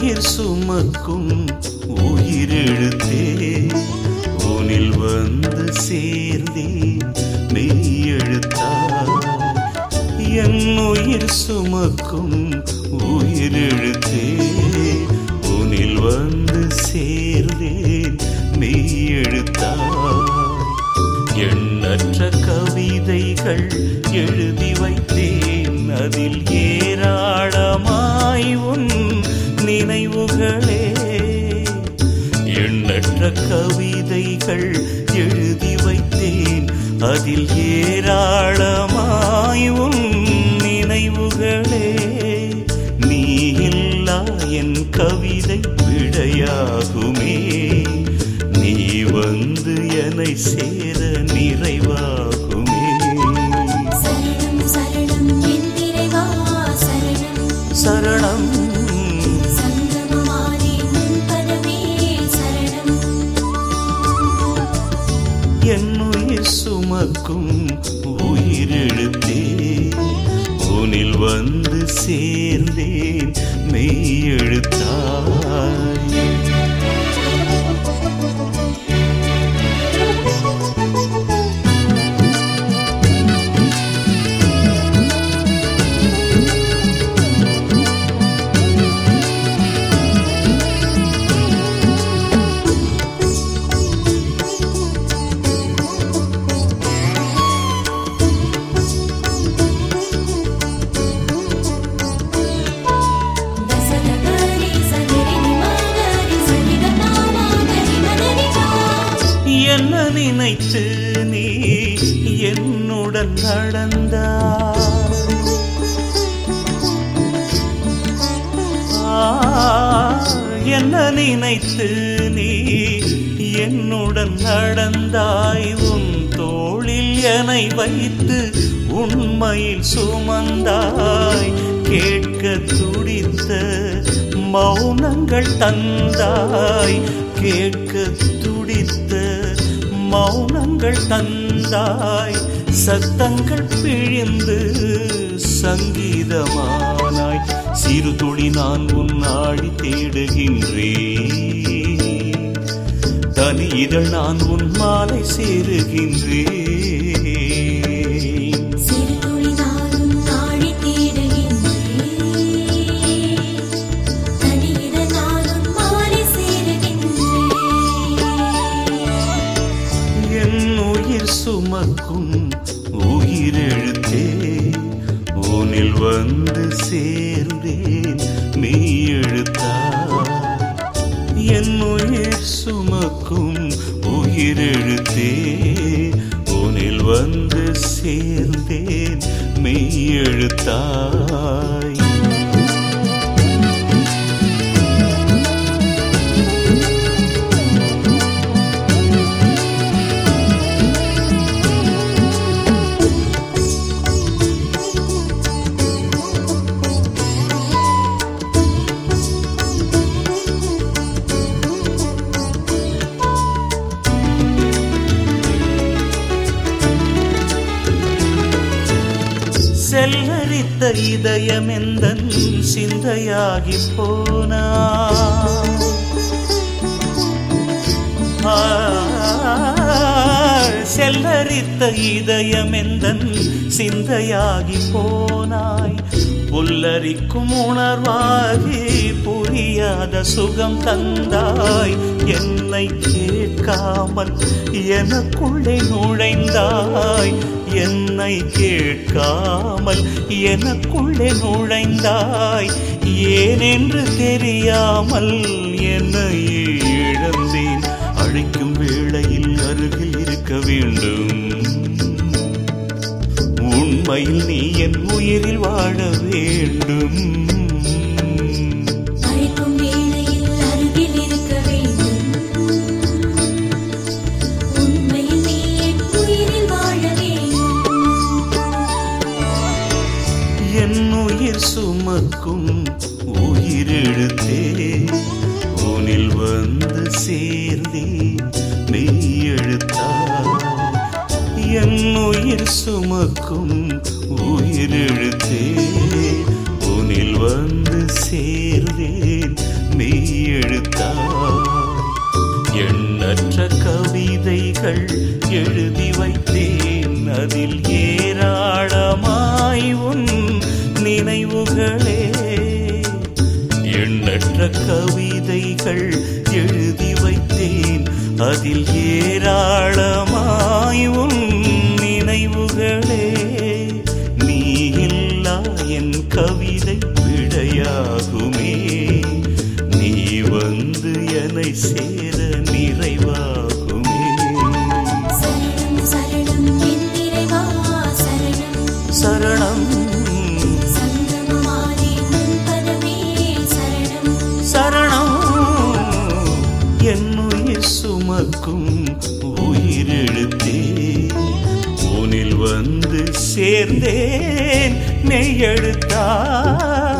உயிர் சுமக்கும் உயிரெழுத்தே உனில் வந்து சேர்ந்தே மெய்யெழுத்தாய் என் உயிர் சுமக்கும் உயிரெழுத்தே உனில் வந்து சேர்ந்தேன் மெய்யெழுத்தாய் எண்ணற்ற கவிதைகள் எழுதி வைத்தேன் அதில் ஏராளமாய் உன் நினைவுகளே எண்ணற்ற கவிதைகள் எழுதி வைத்தேன் அதில் ஏராளமாய் உன் நினைவுகளே நீ இல்லா என் கவிதை விடையாகுமே நீ வந்து என்னை சேர நிறைவாகுமே சரணம் சரணம் என் இறைவா சரணம் சரணம் சங்கமமானே உன் பதமே சரணம் என் உயிர் சுமக்கும் உயிரெழுத்தே உனில் வந்து சேர்ந்தேன் மெய்யெழுத்தாய் தசதகரி சனிரி நிமகரி சனிகதாமகரி மனரிகா என்ன நினைத்து நீ என்னுடன் நடந்தாய் ஆ, என்ன நினைத்து நீ என்னுடன் நடந்தாய் உன் தோளில் என்னை வைத்து உண்மையில் சுமந்தாய் கேட்க துடித்த மௌனங்கள் தந்தாய் கேட்க துடித்த மௌனங்கள் தந்தாய் சத்தங்கள் பிழிந்து சங்கீதமானாய் சிறு துளி நான் உன் நாடி தேடுகின்றேன் தனி இதழ் நான் உன் மாலை சேருகின்றேன் சிறு துளி நானும் நாடி தேடுகின்றேன் தனியிட நானும் மாறி சேருகின்றேன் என் உயிர் சுமக்கும் உயிரெழுத்தே உனில் வந்து சேர்ந்தேன் மெய்யெழுத்தாய் என் உயிர் சுமக்கும் உயிரெழுத்தே உனில் வந்து சேர்ந்தேன் மெய்யெழுத்தாய் செல்லரித்த இதயமெந்தன் சிந்தையாகி போனா செல்லரித்த இதயமெந்தன் சிந்தையாகி போனாய் புல்லரிக்கும் உணர்வாகி புரியாத சுகம் தந்தாய் என்னை கேட்காமல் எனக்குள்ளே நுழைந்தாய் என்னை கேட்காமல் எனக்குள்ளே நுழைந்தாய் ஏனென்று தெரியாமல் என்னையே இழந்தேன் அழைக்கும் வேளையில் அருகில் இருக்க வேண்டும் உண்மையில் நீ என் உயிரில் வாழ வேண்டும் அழைக்கும் வேளையில் அருகில் இருக்க வேண்டும் உண்மையில் நீ என் உயிரில் வாழ வேண்டும் என் உயிர் சுமக்கும் உயிரெழுத்தே உனில் வந்து சேர்ந்தே மெய்யெழுத்தாய் என் உயிர் சுமக்கும் உயிரெழுத்தே உனில் வந்து சேர்ந்தேன் மெய்யெழுத்தாய் எண்ணற்ற கவிதைகள் எழுதி வைத்தேன் அதில் ஏராளமாய் உன் நினைவுகளே எண்ணற்ற கவிதைகள் எழுதி வைத்தேன் அதில் ஏராளமாய் உன் நினைவுகளே நீ இல்லா என் கவிதை விடையாகுமே நீ வந்து என்னை சேர நிறைவாகுமே சரணம் சரணம் என் இறைவா சரணம் சரணம் சங்கமமானே உன் பதமே சரணம் சரணம் என்னுயிர் சுமக்கும் உயிரெழுத்தே உனில் வந்து சேர்ந்தேன் மெய்யெழுத்தாய்